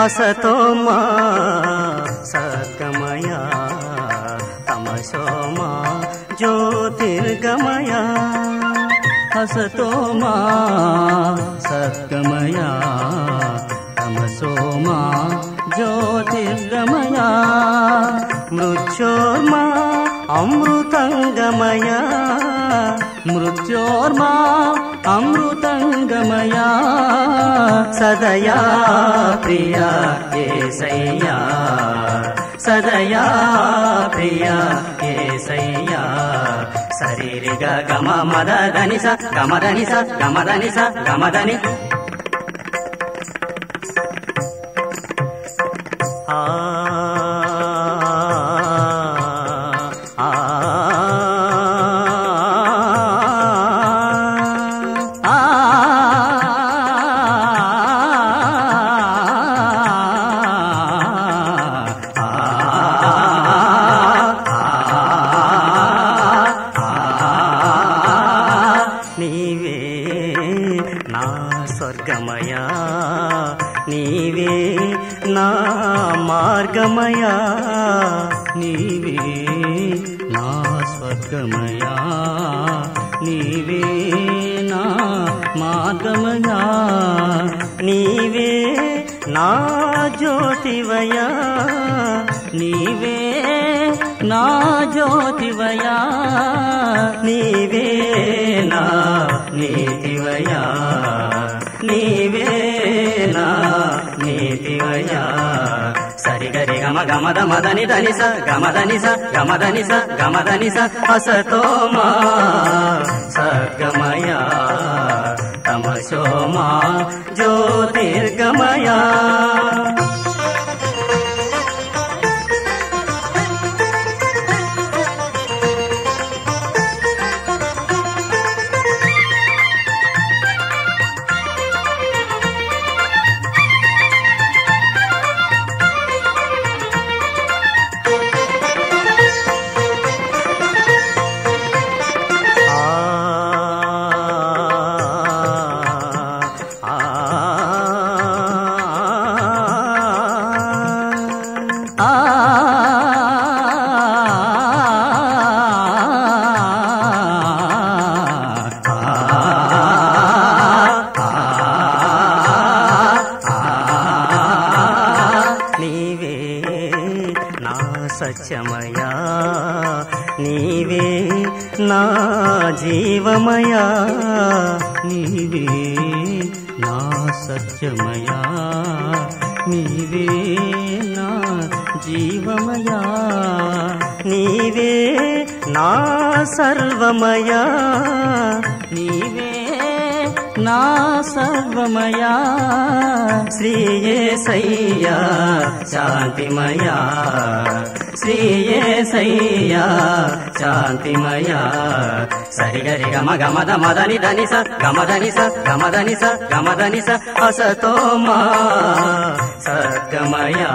అసతోమా సద్గమయ తమసోమా జ్యోతిర్గమయ అసతోమా సద్గమయ తమసోమా జ్యోతిర్గమయ మృత్యోర్మా అమృతంగమయ మృత్యోర్మా అమృతంగమయ సదయా ప్రియ ఏసయ్యా సదయా ప్రియ ఏసయ్యా శరీరిగ గమ మదదని స గమదని స గమదని స గమదని ఆ ఆ నీవే నా స్వర్గమయా నీవే నా మార్గమయా నీవే నా స్వర్గమయా నీవే నా మార్గమయా నీవే నా జ్యోతివయా నీవే నా జ్యోతివయా నీవే నా నీతివయా నీవే నా నీతివయా సరిగరి గమ గమద మదని ధనిస గమదని స గమదని స గమదని స అసతోమా సద్గమయా తమసోమా జ్యోతిర్గమయా నీవే నా సత్యమయా నీవే నా జీవమయా నీవే నా సత్యమయా నీవే నా జీవమయా నీవే నా సర్వమయా నీవే నా సర్వమయా శ్రీయేసయ్యా శాంతిమయా శ్రీయేసయ్యా శాంతిమయా సరిగరి గమ గమద మదని ధని స గమదని స గమదని స గమదని స అసతోమా సద్గమయా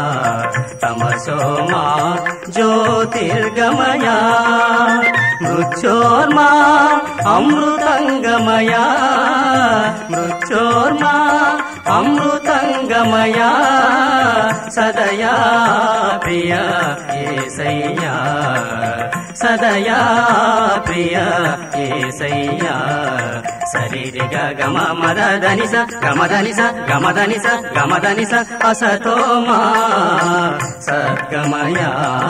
తమసోమా జ్యోతిర్గమయా మృత్యోర్మా అమృతంగమయా మృత్యోర్మా అమృతంగమయా సదయా ప్రియ ఏసయ్యా సదయా ప్రియ ఏసయ్యా శరీరిగ గమ మదని స గమదని స గమదని స గమదని స అసతోమా సద్గమయా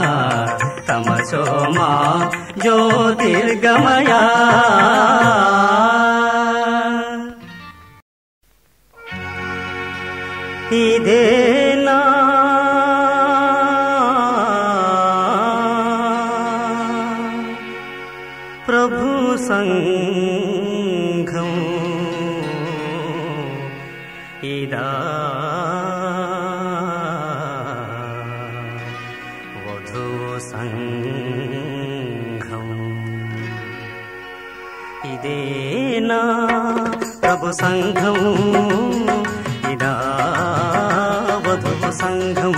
తమసోమా జ్యోతిర్గమయా ఇదేనా ప్రభు సంఘం ఇదా వధు సంఘం ఇదేనా ప్రభు సంఘం ఇదా వధు సంఘం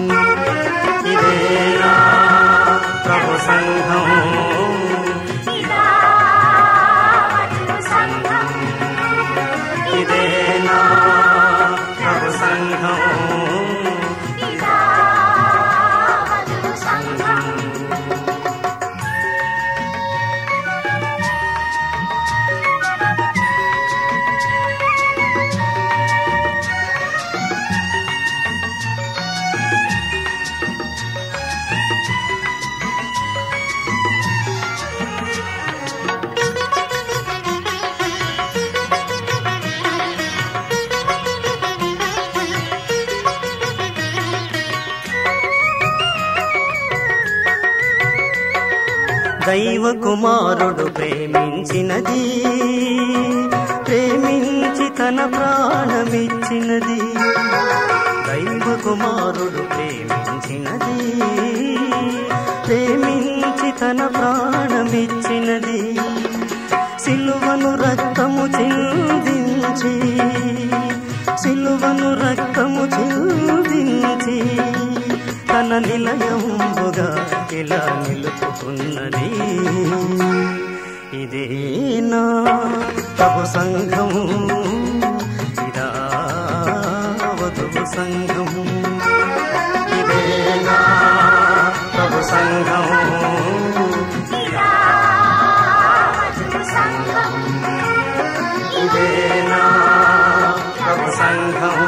ఇదేనా ప్రభు సంఘం ఇదేనా ప్రభు సంఘం దైవ కుమారుడు ప్రేమించినది ప్రేమించి తన ప్రాణమిచ్చినది దైవ కుమారుడు ప్రేమించినది ప్రేమించి తన ప్రాణమిచ్చినది సిలువను రక్తము చిందించి సిలువను రక్తము చిందించి తన నిలయంబుగా ఇలా నిలుపుకున్నది ఇదేనా ప్రభు సంఘము ఇదా వధువు సంఘము ఇదేనా ప్రభు సంఘము ఇదేనా ప్రభు సంఘము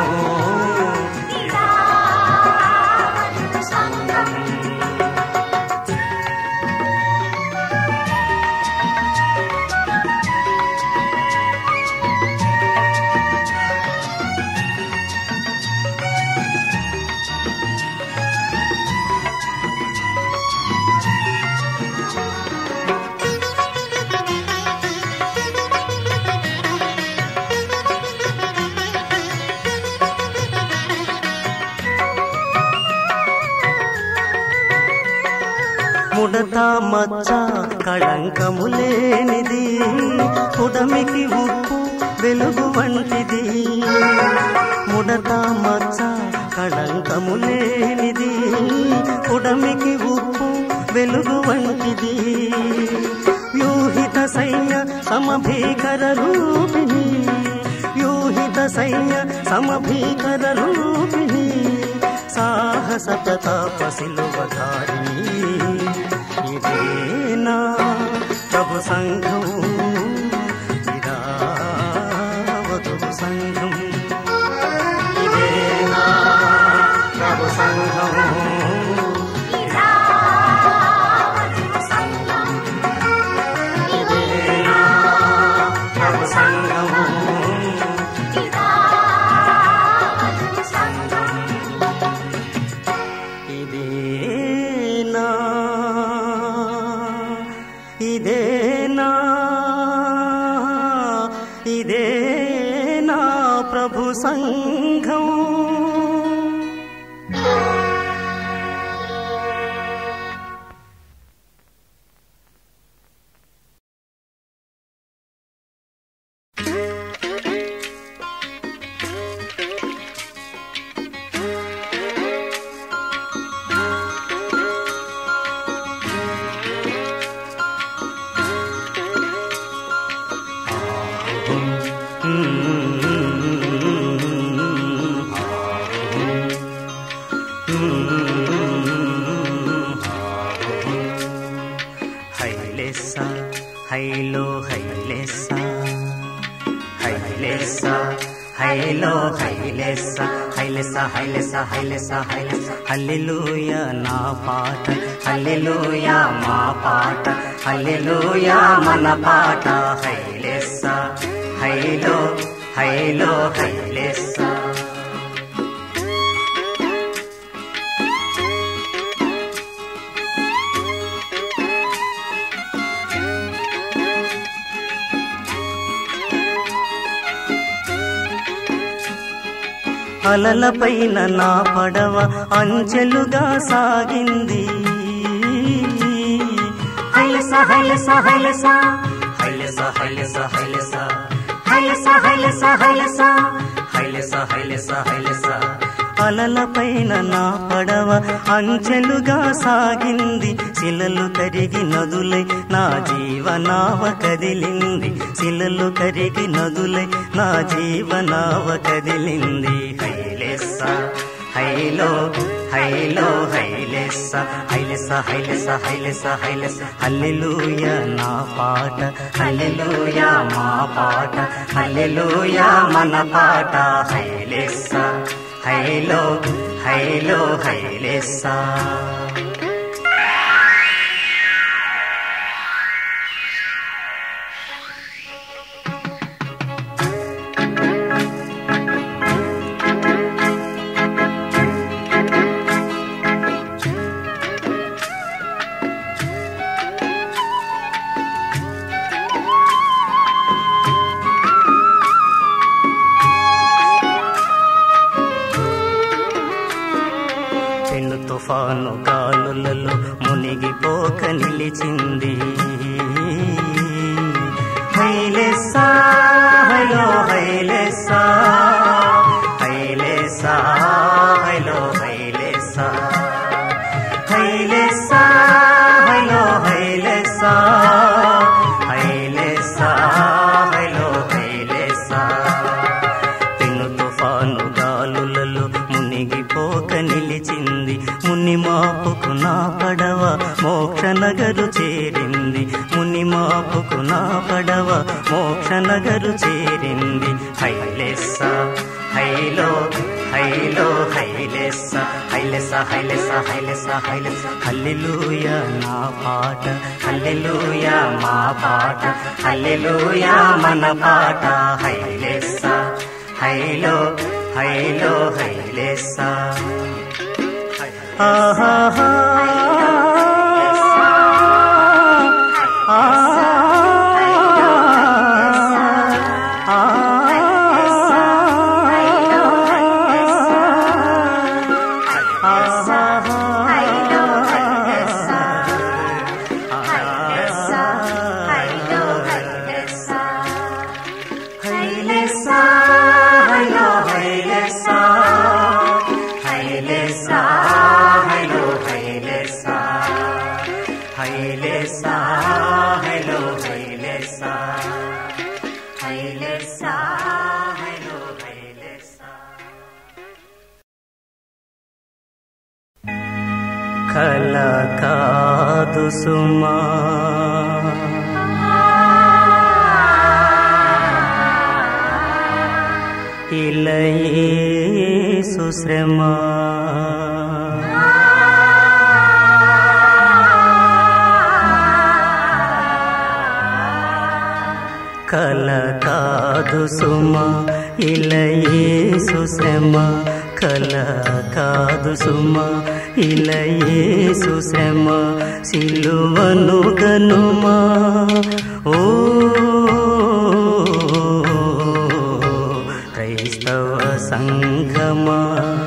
ముడత మచ్చ కళంకము లేనిది పుడమికి ఉప్పు వెలుగు వంటిది ముడత మచ్చ కళంకము లేనిది పుడమికి ఉప్పు వెలుగు వంటిది వ్యూహిత సైన్య సమభీకర రూపిణి వ్యూహిత సైన్య సమభీకర రూపిణి సాహస ప్రతాప శిలువధారిణి ఇదేనా ప్రభు సంఘం ఇదా వధువు సంఘం ఇదేనా ప్రభు సంఘం ఇదేనా ప్రభు సంఘం ఇదేనా ఇదేనా ఇదేనా ప్రభు సంఘం హైలెస్స హైలో హైలెస్స హైలెస్స హైలో హైలెస్స హైలెస్స హైలెస్స హైలెస్స హైలెస్స హల్లెలూయ నా పాట హల్లెలూయ మా పాట హల్లెలూయ మన పాట హైలెస్స హైలో హైలో హైలెస్స అలలపైన నా పడవ అంచెలుగా సాగింది హైలస హైలస హైలస హైలస హైలస హైలస హైలస హైలస హైలస హైలస హైలస హైలస అలలపైన నా పడవ అంచెలుగా సాగింది శిలలు కరిగి నదులై నా జీవనావ కదిలింది శిలలు కరిగి నదులై నా జీవనావ కదిలింది హైలెస్స హైలో హైలో హైలెస్స హైలెస్స హైలెస్స హైలెస్స హైలెస్స హల్లెలూయ నా పాట హల్లెలూయ మా పాట హల్లెలూయ మన పాట హైలెస్స హైలో హైలో హైలెస్స తుఫాను గాలులలో మునిగిపోక నిలిచింది హైలెస్సా హైలో హైలెస్సా హైలెస్సా హైలో హైలెస్సా హైలెస్సా హైలో హైలెస్సా హైలెస్సా హైలో హైలెస్సా పెను తుఫాను గాలులలో మునిగిపోక నిలిచింది ముని మాపుకు నా పడవ మోక్ష నగరు చేరింది ముని మాపుకు నా పడవ మోక్ష నగరు చేరింది హైలెస్స హైలో హైలో హైలెస్స హైలెస్స హైలెస్స హైలెస్స హైలెస్స హల్లెలూయా నా పాట హల్లెలూయా మా పాట హల్లెలూయా మన పాట హైలెస్స హైలో హైలో హైలెస్స ఆహాహా హైలెస్సా హైలో హైలెస్సా హైలెస్సా హైలో హైలెస్సా హైలెస్సా హైలో హైలెస్సా హైలెస్సా హైలో హైలెస్సా కల కాదు సుమా ఇలయే సుశ్రమా కల కాదు సుమా ఇలయే సుశ్రమ కల కాదు సుమా ఇలయే సుశ్రమ సిలువను గనుమా ఓ క్రైస్తవ సంఘమా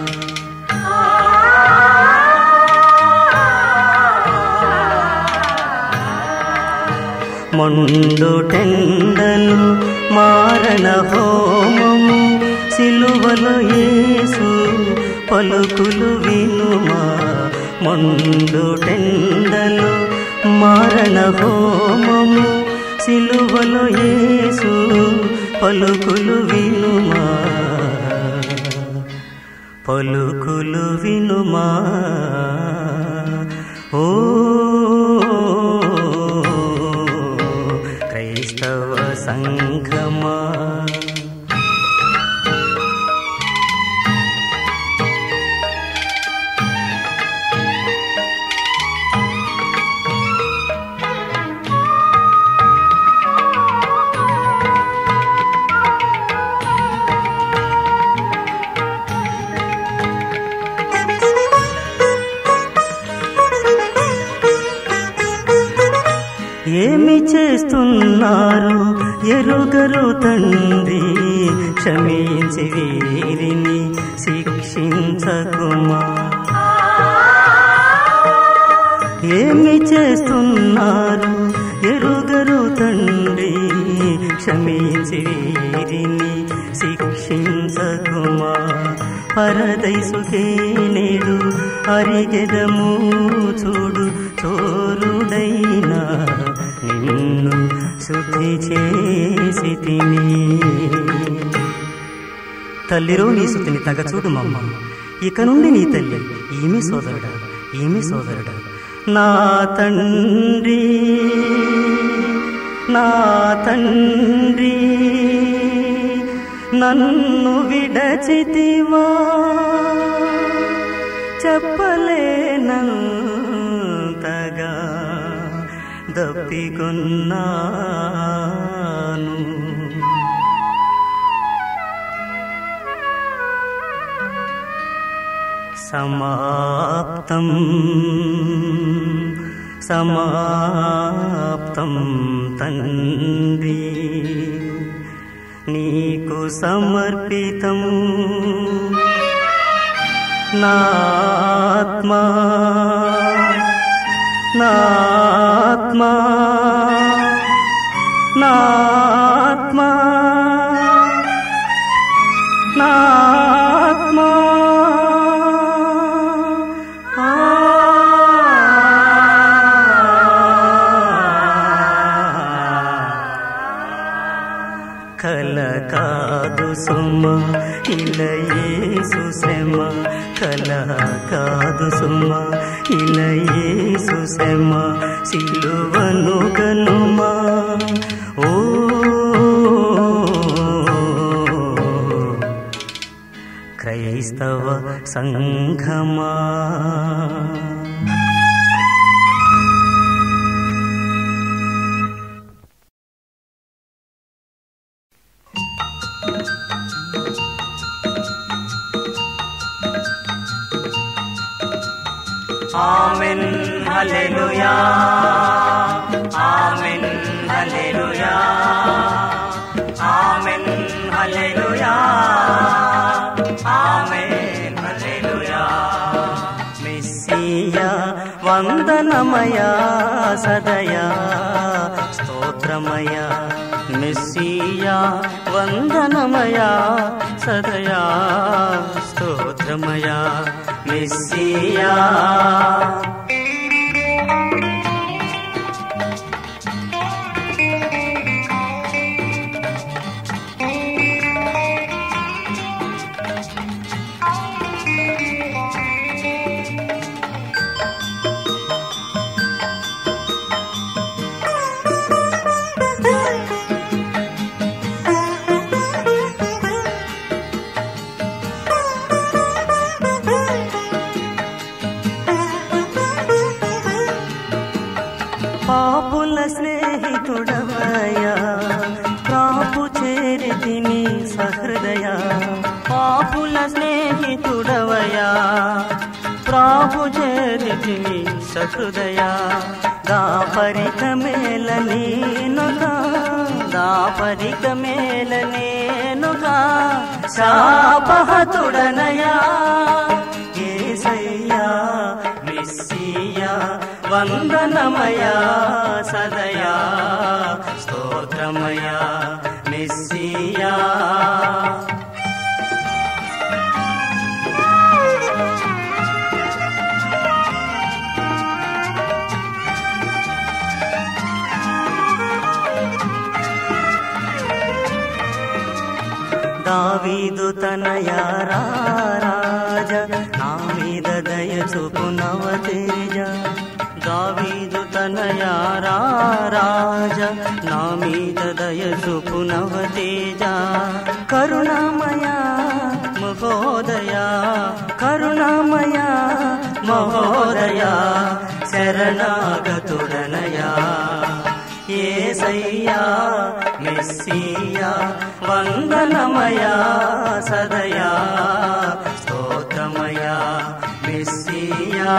మొండు టెండలు మారణ హోమము సిలువలు యేసు పలుకులు వినుమా మొండు టెండలు మారణ హోమము సిలువలు యేసు పలుకులు వినుమా పలుకులు వినుమా ఓ క్రైస్తవ సంఘమా ఏమి చేస్తున్నారు ఎరుగరు తండ్రి క్షమించి వీరిని శిక్షించకుమా ఏమి చేస్తున్నారు ఎరుగరు తండ్రి క్షమించి వీరిని శిక్షించకుమా పరదైసుకే నేడు అరిగెదము చూడు చోరుడైనా నిన్ను శుద్ధి చేసి తిని తల్లిరో నీ సుతిని తగ చూడు మమ్మ ఇక నుండి నీ తల్లి ఈమె సోదరుడా ఈమె సోదరుడా నా తండ్రి నా తండ్రి నన్ను విడచితివా చెప్పలేనంతగా దప్పికొన్నాను సమాప్తం సమాప్తం తండ్రి నీకు సమర్పితం నాత్మా నాత్మా నాత్మా నాత్మా కల కాదు సుమ ఇలయేసు శ్రమ కల కాదు సుమ ఇలయేసు శ్రమ సిలువను కనుమా ఓ క్రైస్తవ సంఘమా ఆమెన్ హల్లెలూయా ఆమెన్ హల్లెలూయా ఆమెన్ హల్లెలూయా ఆమెన్ హల్లెలూయా మెస్సియా వందనమయా సదయా స్తోత్రమయా మెస్సియా వందనమయా సదయా స్తోత్రమయా మెస్సియా పాపుల స్నేహితుడవయా ప్రాపు చేరితిని సహృదయ పాపుల స్నేహితుడవయా ప్రాపు చేరితిని సహృదయ దాపరిక మేల నేనుగా దాపరిక మేల నేనుగా శాపహతుడనయా ఏసయ్యా మెస్సియా వందనమయా సదయా స్తోత్రమయా మెస్సియా దావీదు తనయారా రాజ నా మీద దయ చూపు నవ తేజ దావీదు తనయారా రాజ నా మీద దయ చూపు నవ తేజ కరుణామయ మహోదయ కరుణామయ మహోదయ శరణాగతుడనయా ఏసయ్యా మెస్సియా వందనమయా సదయా స్తోత్రమయా మెస్సియా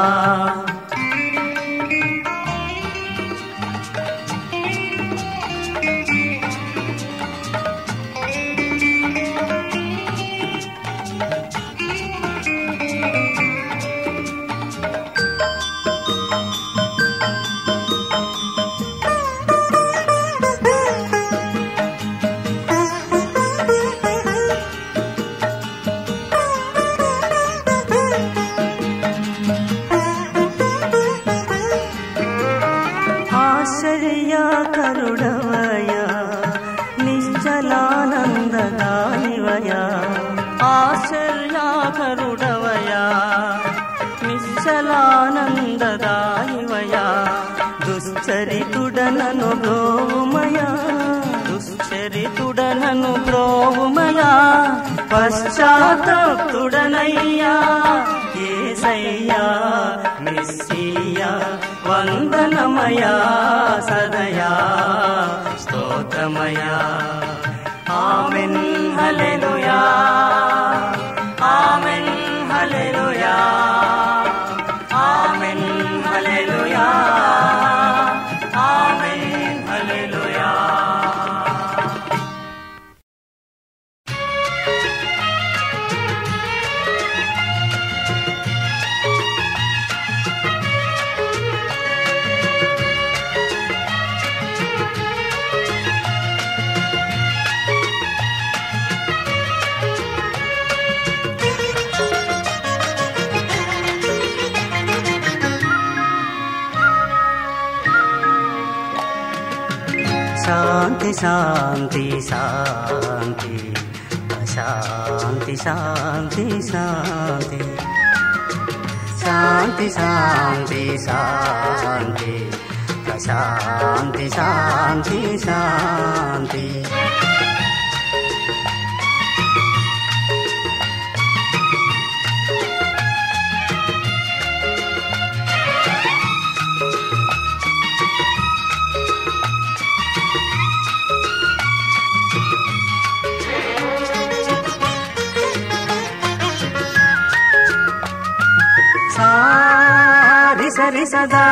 ఆశ్చర్యకరుడవయ నిశ్చలానందదానివయ ఆశ్చర్యకరుడవయ నిశ్చలానందదానివయ దుశ్చరితుడనను బ్రోమయా దుశ్చరితుడనను బ్రోమయా పశ్చాత్తుడనయ్యా ఏసయ్యా మెస్సియా వందనమయా సదయా స్తోత్రమయా ఆమెన్ హల్లెలూయా ఆమెన్ హల్లెలూయా ఆమెన్ హల్లెలూయా ఆమెన్ హల్లెలూయా శాంతి శాంతి శాంతి శాంతి శాంతి శాంతి శాంతి శాంతి శాంతి శాంతి శాంతి శాంతి సారి సరి సదా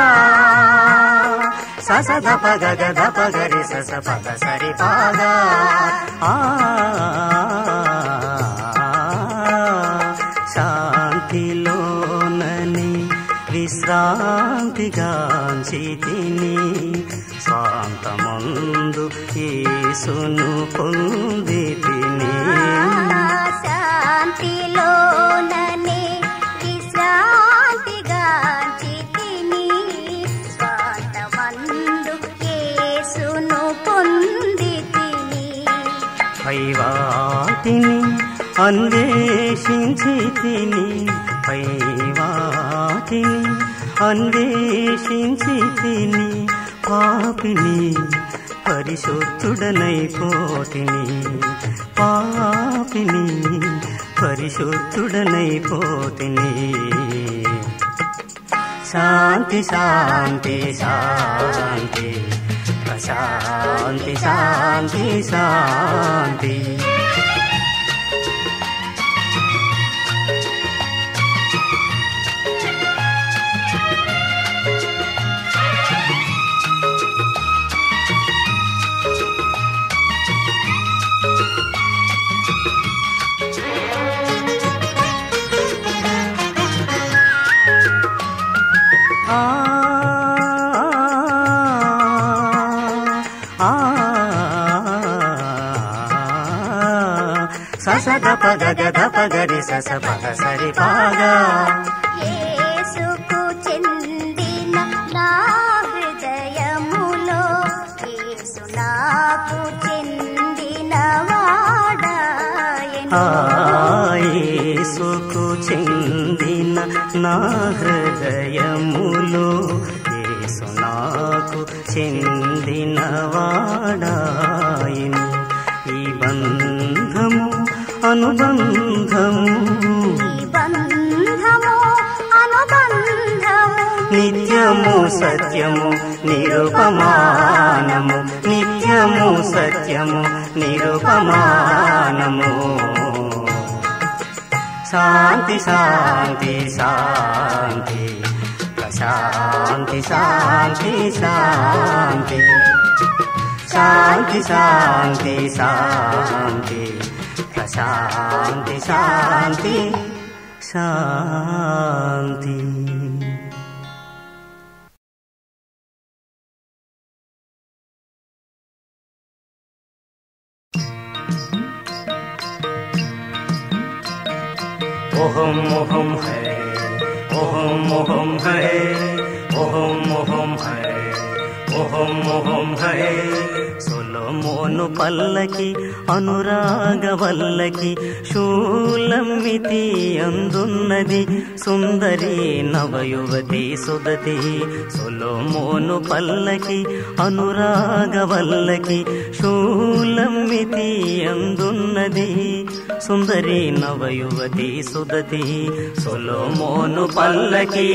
సస దప గగ దప గరి సస పద సరి పాద ఆ శాంతిలోనని విశ్రాంతిగాంచి తిని స్వాంతమందు యేసును పొంది తిని శాంతిలోననే విశ్రాంతిగా చితిని స్వార్థమందు యేసును పొంది తిని పైవాటిని అన్వేషించి తిని పైవాటిని అన్వేషించి తిని పాపిని పరిశుద్ధుడనైపోతిని పాపిని పరిశుద్ధుడనైపోతిని శాంతి శాంతి శాంతి శాంతి శాంతి శాంతి ఆ ఆ సస దప గగ దప గరి సస పద సరి పాగా యేసుకు చెందిన నా హృదయములో యేసు నాకు చెందిన వాడాయను యేసుకు చెందిన నా హృదయములో యేసు నాకు చెందిన వాడాయను ఈ బంధము అనుబంధము ఈ బంధము అనుబంధము నిత్యము సత్యము నిరుపమానము నిత్యము సత్యము నిరుపమానము శాంతి శాంతి శాంతి శాంతి శాంతి శాంతి శాంతి శాంతి శాంతి శాంతి శాంతి శాంతి ओहम ओहम है ओहम ओहम है ओहम ओहम है ఓహం ఓహం హై సొలమోను పల్లకి అనురాగ వల్లకి శూలమితి అందున్నది సుందరి నవయువతి సుదతి సొలమోను పల్లకి అనురాగ వల్లకి శూలమితి అందున్నది సుందరి నవయువతి సుదతి సొలమోను పల్లకి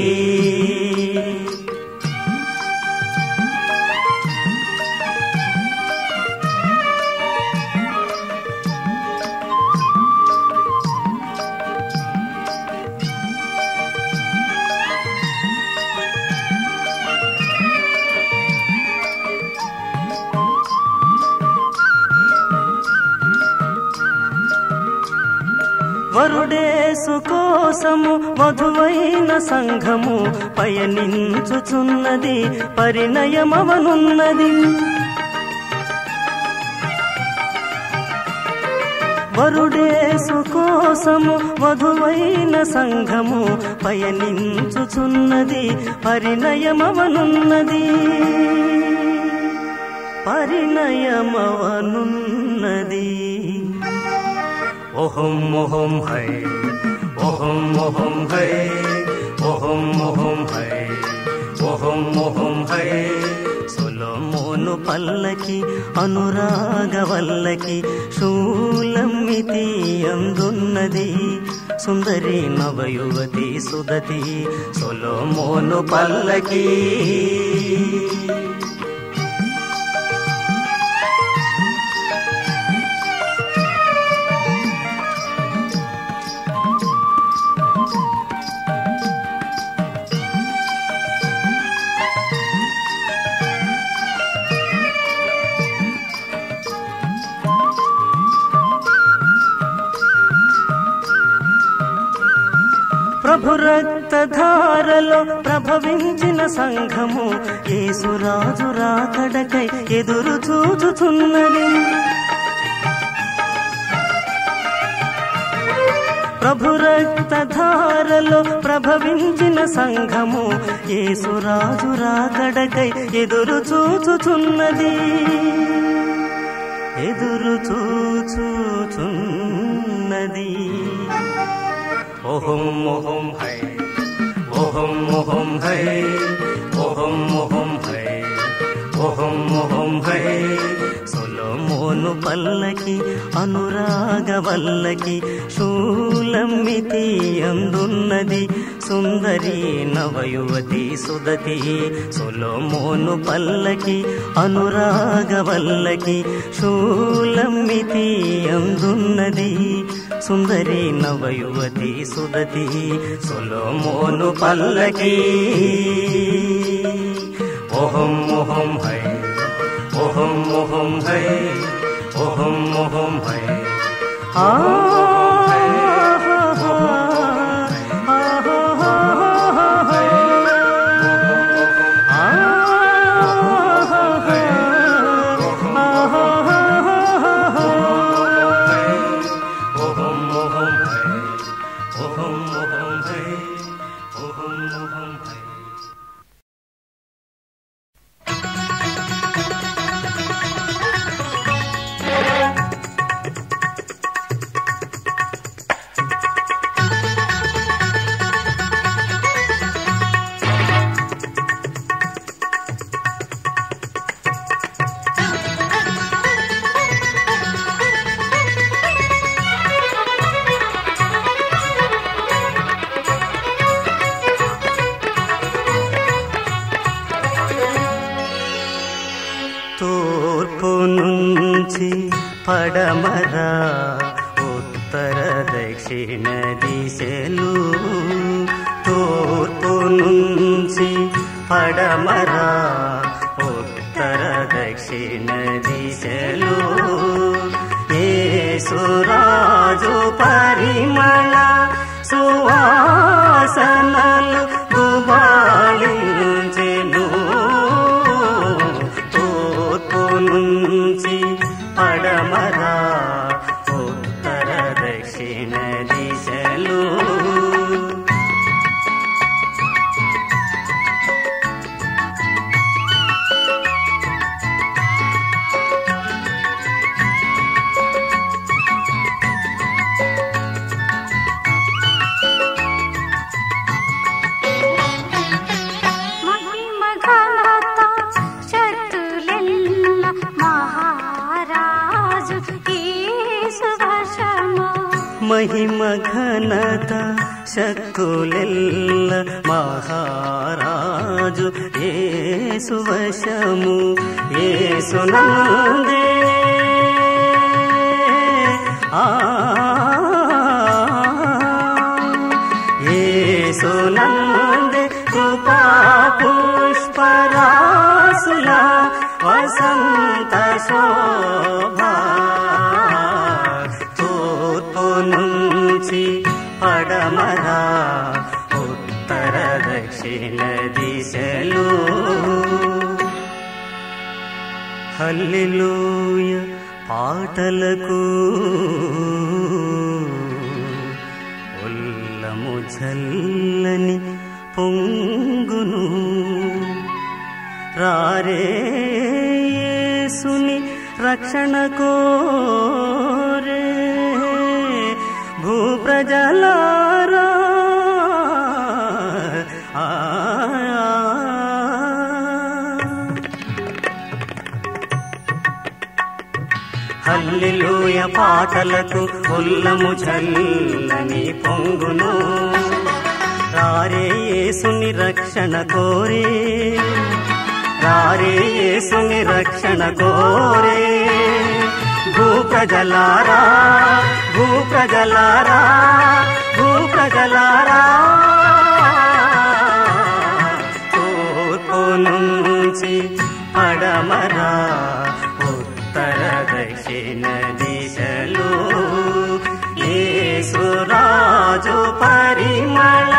వరుడేసు కోసము వధువైన సంఘము పయనించుచున్నది పరిణయమవనున్నది వరుడేసు కోసము వధువైన సంఘము పయనించుచున్నది పరిణయమవనున్నది పరిణయమవనున్నది ఓహం ఓహం హై ఓహం ఓహం హై ఓహం ఓహం హై ఓహం ఓహం హై సొలొమోను పల్లకి అనురాగవల్లకి శూలమితి అందున్నది సుందరి నవయువతి సుదతి సొలొమోను పల్లకి ప్రభు రక్తధారలో ప్రభవించిన సంఘము యేసురాజు రాకడకై ఎదురు చూచుచున్నది ప్రభు రక్తధారలో ప్రభవించిన సంఘము యేసురాజు రాకడకై ఎదురు చూచుచున్నది ఎదురు చూచుచున్నది ఓహం ఓహం హై ఓహం ఓహం హై ఓహం ఓహం హై ఓహం ఓహం హై సొలొమోను పల్లకి అనురాగవల్లకి శూలమితి అందున్నది సుందరి నవయువతి సుదతి సొలొమోను పల్లకి అనురాగవల్లకి శూలమితి అందున్నది సుందరి నవయువతి సుదతి సొలొమోను పల్లకి ఓహం ఓహం హై ఓహం ఓహం హై ఓహం ఓహం హై ఆ ఓహం ఓహం హై ఓహం ఓహం హై ఓహం ఓహం హై తూర్పు నుంచి పడమర ఉత్తర దక్షిణ దిశలు తూర్పు నుంచి పడమర ఉత్తర దక్షిణ దిశలు ఏసురాజు పరిమళ సువాసనలు గుబాళించెను తూర్పు నుంచి పడమర ఉత్తర దక్షిణ దిశలు మహిమ ఘనత శక్తులెల్ల మహారాజు యేసు వశము మహిమ ఘనత శక్తులెల్ల మహారాజు ఏసు వశము ఏసునందే ఆ ఏసునందే కృపా పుష్పరాసుల వసంత శోభా తూర్పు నుంచి పడమర ఉత్తర దక్షిణ దిశలు హల్లెలూయ పాటలకు ఉల్లము జల్లని పొంగును రారే యేసుని రక్షణ కోరే భూప్రజలారా ఆ హల్లెలూయ పాటలకు ఉల్లము చల్లని పొంగును రారే యేసుని రక్షణ కోరే రారే యేసుని రక్షణ కోరే భూప్రజలారా భూప్రజలారా భూప్రజలారా తూర్పు నుంచి పడమరా ఉత్తర దక్షిణ దిశలో యేసురాజు పరిమళ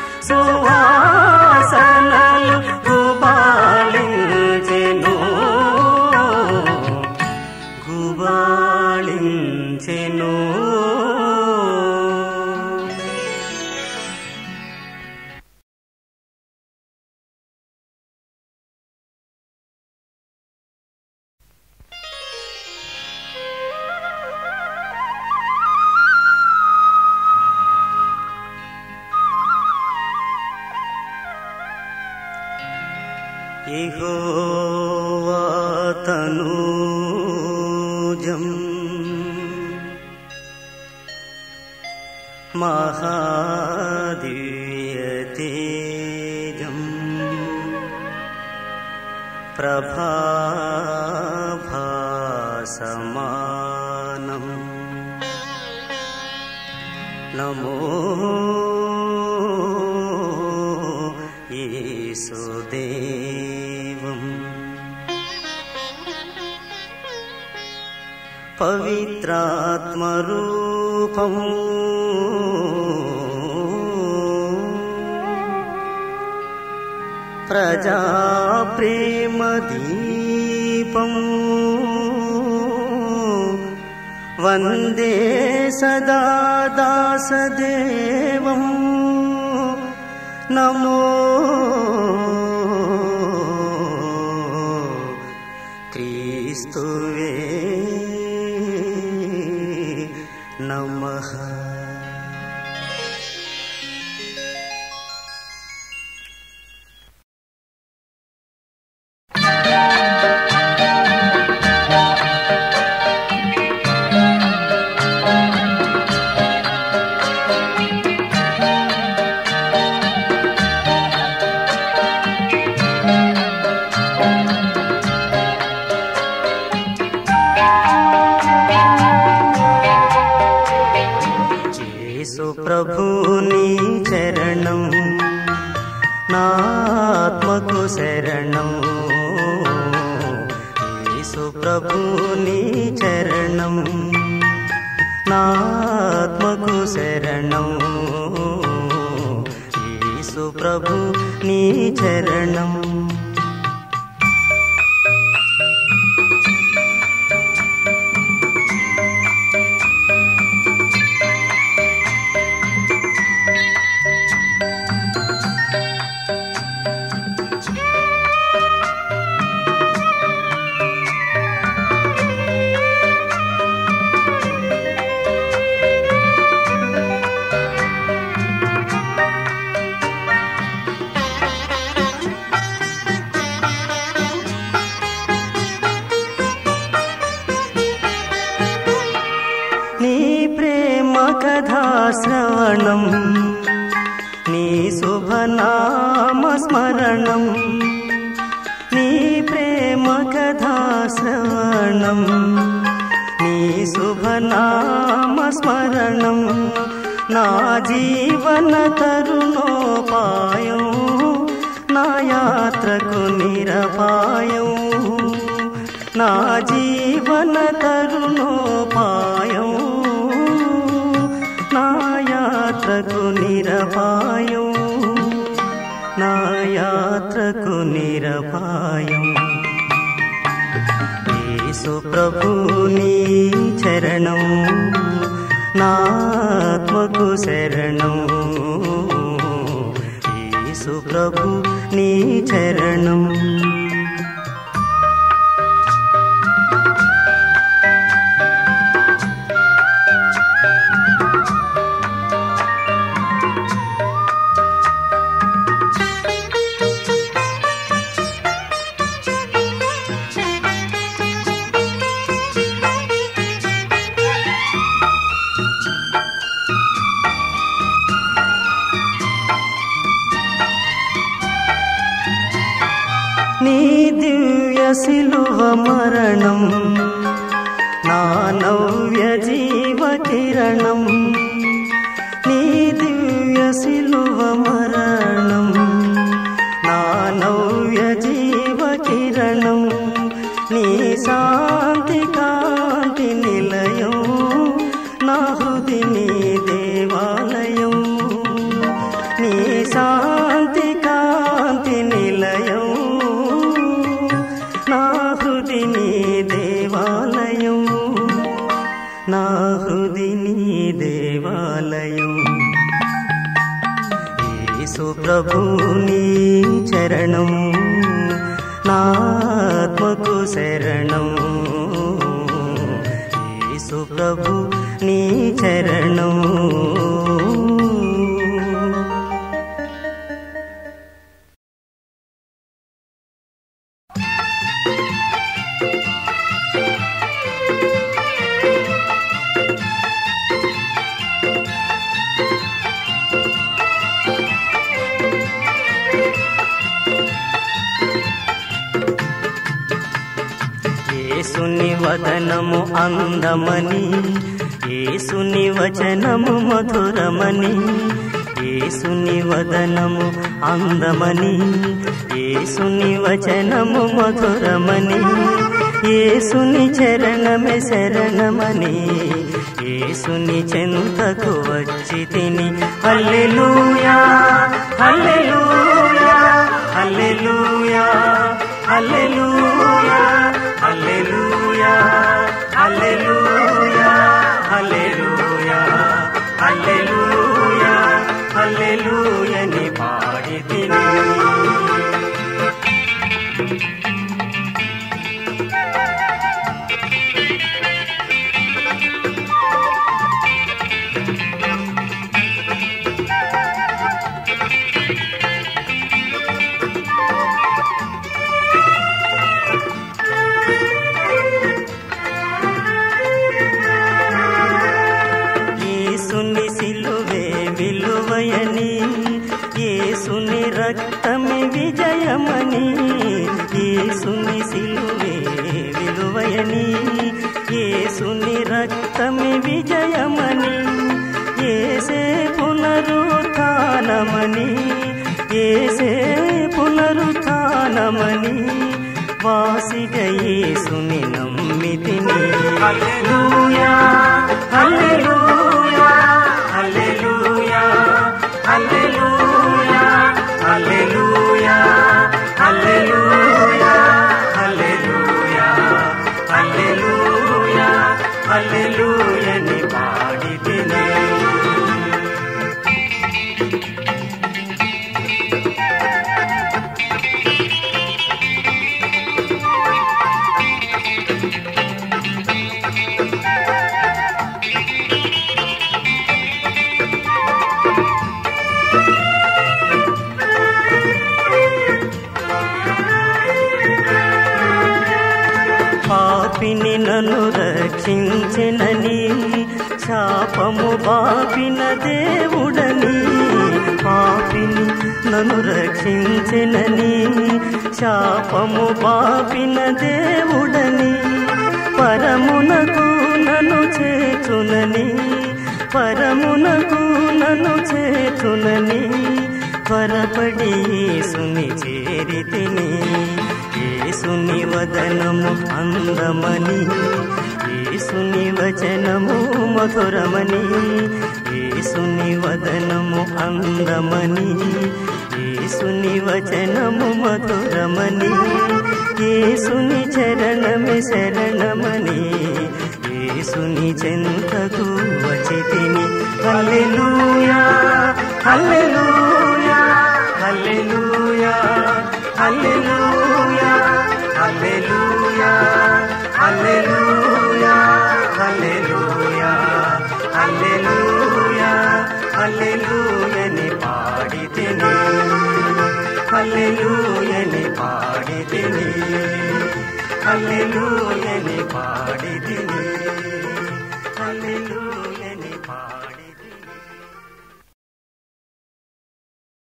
సువాసనలు గుబాళించెను గుబాళించెను ఇహోవాతనూజం మహాదివ్యతేజం ప్రభాభాసమానం నమో యేసుదేవం పవిత్రాత్మరూపం ప్రజాప్రేమదీపం వందే సదా దాసదేవం నమో క్రీస్తువే నమః యేసు ప్రభుని చరణం నాత్మకు శరణం యేసు ప్రభుని చరణం నాత్మకు శరణం యేసు ప్రభు నీ చరణం నీ ప్రేమ కథా శ్రవణం నీ శుభనామ స్మరణం నీ ప్రేమ కథా శ్రవణం నీ శుభనామ స్మరణం నా జీవన తరుణోపాయం నా యాత్రకు నిరపాయం నా జీవన తరుణోపాయం నా యాత్రకు నిరపాయం నా యాత్రకు నిరపాయం యేసు ప్రభుని చరణం నాత్మకు శరణం యేసు ప్రభు నీ చరణం మరణం నా నవ్య జీవ కిరణం నీ దివ్య సిలువ మరణం నా నవ్య జీవ కిరణం నీ శాంతి కాంతి నిలయం నా హృది నీ దేవాలయం నీ శాంతి కాంతి నిలయం నా హృది నీ దేవాలయం నా హృది నీ దేవాలయం యేసు ప్రభు నీ చరణం నాత్మకు శరణం యేసు ప్రభు నీ చరణం యేసుని వదనము అందమని యేసుని వచనము మధురమని యేసుని వదనము అందమని యేసుని వచనము మధురమని యేసుని చరణమే శరణమని యేసుని చెంతకు వచ్చి తిని హల్లెలూయా హల్లెలూయా హల్లెలూయా హల్లెలూయా హల్లెలూయా హల్లెలూయా హల్లెలూయా హల్లెలూయా హల్లెలూయని పాడి తిని యేసుని సిలువే విలువయని యేసుని రక్తమే విజయమని యేసుని సిలువే విలువయని యేసుని రక్తమే విజయమని ఏసే పునరుత్నమని ఏసే పునరుత్నమని వాసిగ యేసుని నమ్మితిని హల్లెలూయా హల్లెలూయా హల్లెలూయా హల్లెలూయా హల్లెలూయా హల్లెలూయా హల్లెలూయా హల్లెలూయా హల్లెలూయని పాడితిని పాపిని నన్ను రక్షించెనని శాపము బాపిన దేవుడని పాపిని నన్ను రక్షించెనని శాపము బాపిన దేవుడని పరమునకు నన్ను చేచునని పరమునకు నన్ను చేచునని త్వరపడి సుని చేరితిని యేసుని వదనము అందమని యేసుని వచనము మధురమని యేసుని వదనము అందమని యేసుని వచనము మధురమని యేసుని చరణమే శరణమని యేసుని చెంతకు వచితిని హల్లెలూయా హల్లెలూయా హల్లెలూయా హల్లెలూయా హల్లెలూయా హల్లెలూయా హల్లెలూయా హల్లెలూయా హల్లెలూయని పాడితిని హల్లెలూయని పాడితిని హల్లెలూయని పాడితిని